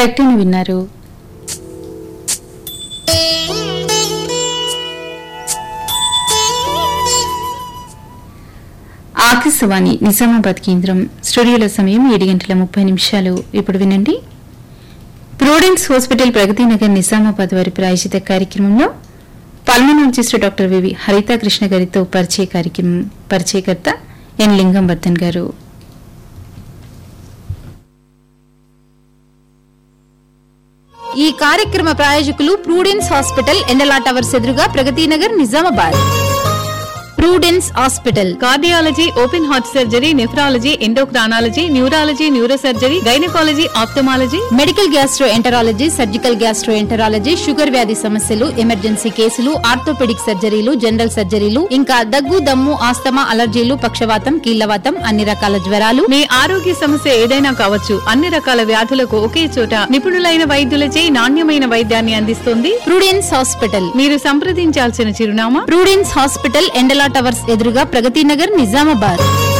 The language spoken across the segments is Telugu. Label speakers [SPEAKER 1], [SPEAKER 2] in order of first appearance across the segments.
[SPEAKER 1] ప్రకటన విన్నారు ఆకాశవాణి నిజామాబాద్ కేంద్రం స్టూడియోల సమయం ఏడు గంటల ముప్పై నిమిషాలు ఇప్పుడు వినండి ప్రూడెన్స్ హాస్పిటల్ ప్రగతి నగర్ నిజామాబాద్ వారి ప్రాయోజిత కార్యక్రమంలో pulmonologist doctor V V Haritha Krishna గారితో పరిచయ కార్యక్రమం పరిచయకర్త ఎన్ లింగం వర్ధన్ గారు
[SPEAKER 2] ఈ కార్యక్రమ ప్రాయోజకులు ప్రూడెన్స్ హాస్పిటల్ ఎండలా టవర్స్ ఎదురుగా Pragathi Nagar Nizamabad Prudence hospital
[SPEAKER 3] cardiology open heart surgery nephrology endocrinology neurology neurosurgery gynaecology ophthalmology
[SPEAKER 2] medical gastroenterology surgical gastroenterology sugar వ్యాధి సమస్యలు ఎమర్జెన్సీ కేసులు ఆర్థోపెడిక్ సర్జరీలు జనరల్ సర్జరీలు ఇంకా దగ్గు దమ్ము ఆస్తమా అలర్జీలు పక్షవాతం కీళ్లవాతం అన్ని రకాల జ్వరాలు
[SPEAKER 3] మీ ఆరోగ్య సమస్య ఏదైనా కావచ్చు అన్ని రకాల వ్యాధులకు ఒకే చోట నిపుణులైన వైద్యులచే నాణ్యమైన వైద్యాన్ని అందిస్తుంది
[SPEAKER 2] ప్రూడెన్స్ హాస్పిటల్
[SPEAKER 3] మీరు సంప్రదించాల్సిన చిరునామా
[SPEAKER 2] ప్రూడెన్స్ హాస్పిటల్ ఎండలా టవర్స్ ఎదురుగా ప్రగతి నగర్ నిజామాబాద్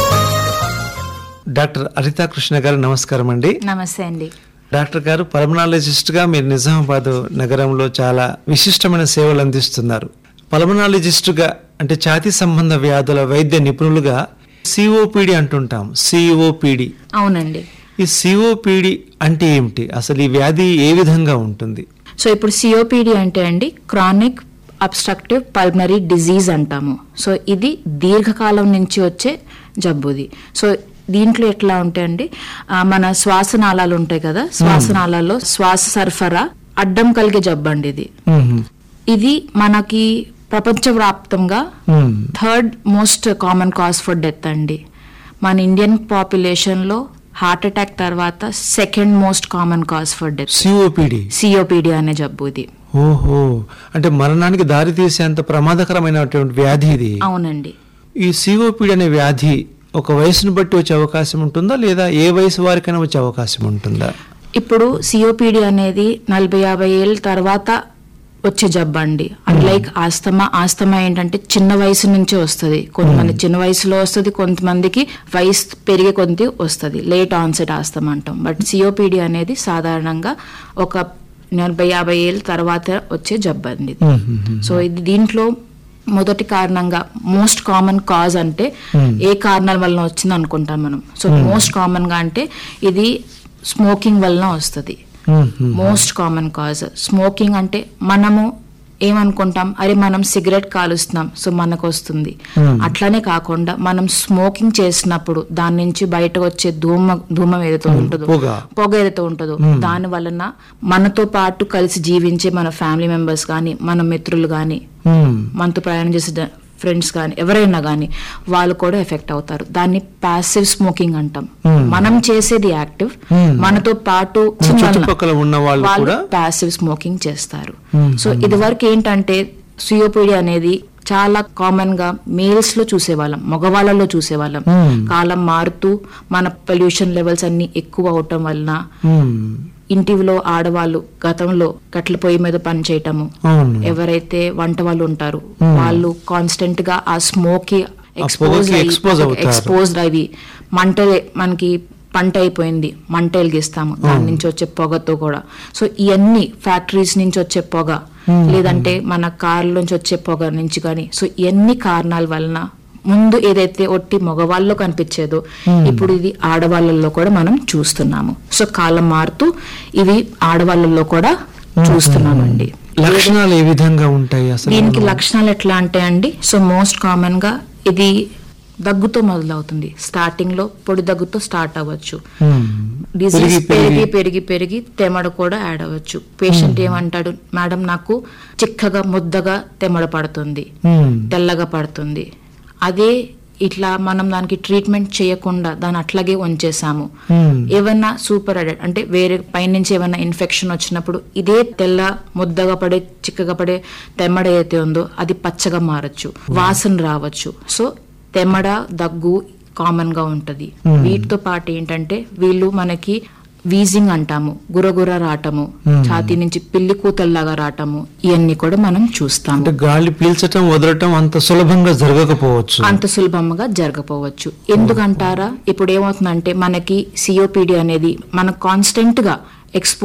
[SPEAKER 4] డాక్టర్ అరితా కృష్ణ గారు నమస్కారం అండి
[SPEAKER 2] నమస్తే అండి
[SPEAKER 4] డాక్టర్ గారు పల్మనాలజిస్ట్ గా మీరు నిజామాబాద్ నగరంలో చాలా విశిష్టమైన సేవలు అందిస్తున్నారు పల్మనాలజిస్ట్ గా అంటే ఛాతీ సంబంధ వ్యాధుల వైద్య నిపుణులుగా సిఓపిడి అంటుంటాం సిఓపిడి
[SPEAKER 5] అవునండి
[SPEAKER 4] ఈ సిఓపిడి అంటే ఏమిటి అసలు ఈ వ్యాధి ఏ విధంగా ఉంటుంది
[SPEAKER 5] సో ఇప్పుడు సిఓపిడి అంటే అండి క్రానిక్ అబ్స్ట్రక్టివ్ పల్మనరీ డిజీజ్ అంటాము సో ఇది దీర్ఘకాలం నుంచి వచ్చే జబ్బుది సో దీంట్లో ఎట్లా ఉంటాయండి ఆ, మన శ్వాసనాళాలు ఉంటాయి కదా శ్వాసనాళాల్లో శ్వాస సరఫరా అడ్డం కలిగే జబ్బు అండి ఇది
[SPEAKER 4] మ్మ్.
[SPEAKER 5] ఇది మనకి ప్రపంచవ్యాప్తంగా
[SPEAKER 4] hmm.
[SPEAKER 5] Third most common cause for death అండి మన ఇండియన్ పాపులేషన్ లో హార్ట్ అటాక్ తర్వాత second most common cause for death
[SPEAKER 4] COPD
[SPEAKER 5] COPD అనే జబ్బు ఇది
[SPEAKER 4] ఓహో అంటే మరణానికి దారి తీసేంత ప్రమాదకరమైనటువంటి వ్యాధి ఇది
[SPEAKER 5] అవునండి
[SPEAKER 4] ఈ సిఓపిడి అనే వ్యాధి ఒక వయసును బట్టి వచ్చే అవకాశం ఉంటుందా లేదా ఏ వయసు వారికైనా వచ్చే అవకాశం ఉంటుందా
[SPEAKER 5] ఇప్పుడు సిఓపిడి అనేది నలభై యాభై ఏళ్ళ తర్వాత వచ్చే జబ్బు అండి అన్లైక్ ఆస్తమా ఆస్తమా ఏంటంటే చిన్న వయసు నుంచే వస్తుంది కొంతమంది చిన్న వయసులో వస్తుంది కొంతమందికి వయసు పెరిగే కొద్ది వస్తుంది లేట్ ఆన్సెట్ ఆస్తమా అంటాం బట్ సిఓపిడి అనేది సాధారణంగా ఒక నలభై యాభై ఏళ్ళ తర్వాత వచ్చే జబ్బు అండి ఇది. సో ఇది దీంట్లో మొదటి కారణంగా మోస్ట్ కామన్ కాజ్ అంటే ఏ కారణాల వలన వచ్చింది అనుకుంటాం మనం సో మోస్ట్ కామన్ గా అంటే ఇది స్మోకింగ్ వలన వస్తుంది
[SPEAKER 4] hmm.
[SPEAKER 5] Most common cause smoking అంటే మనము ఏమనుకుంటాం అరే మనం సిగరెట్ కాలుస్తున్నాం సో మనకు వస్తుంది అట్లానే కాకుండా మనం స్మోకింగ్ చేసినప్పుడు దాని నుంచి బయటకు వచ్చే ధూమ ధూమం ఏదైతే ఉంటుందో
[SPEAKER 4] పొగ.
[SPEAKER 5] పొగ ఏదైతే ఉంటుందో దాని వలన మనతో పాటు కలిసి జీవించే మన ఫ్యామిలీ మెంబర్స్ కానీ మన మిత్రులు కానీ
[SPEAKER 4] మ్మ్.
[SPEAKER 5] మనతో ప్రయాణం చేసే ఫ్రెండ్స్ కానీ ఎవరైనా కానీ వాళ్ళు కూడా ఎఫెక్ట్ అవుతారు దాన్ని ప్యాసివ్ స్మోకింగ్ అంటాం మనం చేసేది యాక్టివ్ మనతో పాటు
[SPEAKER 4] మన చుట్టుపక్కల ఉన్న వాళ్ళు కూడా
[SPEAKER 5] ప్యాసివ్ స్మోకింగ్ చేస్తారు సో ఇది వరకు ఏంటంటే సిఓపిడి అనేది చాలా కామన్ గా మేల్స్ లో చూసేవాళ్ళం మగవాళ్ళలో చూసేవాళ్ళం కాలం మారుతూ మన పొల్యూషన్ లెవెల్స్ అన్ని ఎక్కువ అవటం వలన
[SPEAKER 4] మ్మ్.
[SPEAKER 5] ఇంటిలో ఆడవాళ్ళు గతంలో కట్ల పొయ్యి మీద పని చేయటము
[SPEAKER 4] అవును
[SPEAKER 5] ఎవరైతే వంట వాళ్ళు ఉంటారు వాళ్ళు కాన్స్టెంట్ గా ఆ స్మోక్ కి ఎక్స్పోజ్
[SPEAKER 4] పొగకి expose అవుతారు.
[SPEAKER 5] ఎక్స్పోజ్డ్ అవి మంట మనకి పంట అయిపోయింది మంట వెలిగిస్తాము దాని నుంచి వచ్చే పొగతో కూడా సో ఇవన్నీ ఫ్యాక్టరీస్ నుంచి వచ్చే పొగ లేదంటే మన కార్ల నుంచి వచ్చే పొగ నుంచి కానీ సో ఇవన్నీ కారణాల వలన ముందు ఏదైతే ఒట్టి మగవాళ్ళలో కనిపించేదో ఇప్పుడు ఇది ఆడవాళ్ళల్లో కూడా మనం చూస్తున్నాము సో కాలం మారుతూ ఇవి ఆడవాళ్ళల్లో కూడా చూస్తున్నామండి
[SPEAKER 4] లక్షణాలు ఏ విధంగా ఉంటాయి అసలు
[SPEAKER 5] దీనికి లక్షణాలు ఎట్లా అంటే అండి సో మోస్ట్ కామన్ గా ఇది దగ్గుతో మొదలవుతుంది స్టార్టింగ్ లో పొడి దగ్గుతో స్టార్ట్ అవ్వచ్చు
[SPEAKER 4] మ్మ్.
[SPEAKER 5] డిసీజ్
[SPEAKER 4] పెరిగి,
[SPEAKER 5] పెరిగి పెరిగి పెరిగి తెమడ కూడా యాడ్ అవ్వచ్చు పేషెంట్ ఏమంటాడు మేడం నాకు చిక్కగా ముద్దగా తెమడ పడుతుంది
[SPEAKER 4] మ్మ్.
[SPEAKER 5] తెల్లగా పడుతుంది అదే ఇట్లా మనం దానికి ట్రీట్మెంట్ చేయకుండా దాన్ని అట్లాగే ఉంచేసాము
[SPEAKER 4] మ్మ్.
[SPEAKER 5] ఏమన్నా సూపర్ అడెడ్ అంటే వేరే పైనుంచి ఏమైనా ఇన్ఫెక్షన్ వచ్చినప్పుడు ఇదే తెల్ల ముద్దగా పడే చిక్కగా పడే తెమ్మడ ఏదైతే ఉందో అది పచ్చగా మారచ్చు వాసన రావచ్చు సో తెమ్మడ దగ్గు కామన్ గా ఉంటది వీటితో పాటు ఏంటంటే వీళ్ళు మనకి వీజింగ్ అంటాము గురగుర రావటము ఛాతీ నుంచి పిల్లి కూతల్లాగా రావటము ఇవన్నీ కూడా మనం చూస్తాము
[SPEAKER 4] అంటే గాలి పీల్చటం వదలటం అంత సులభంగా జరగకపోవచ్చు
[SPEAKER 5] అంత సులభంగా జరగపోవచ్చు ఎందుకంటారా ఇప్పుడు ఏమవుతుందంటే మనకి సిఓపిడి అనేది మన కాన్స్టెంట్ గా ఎక్స్పో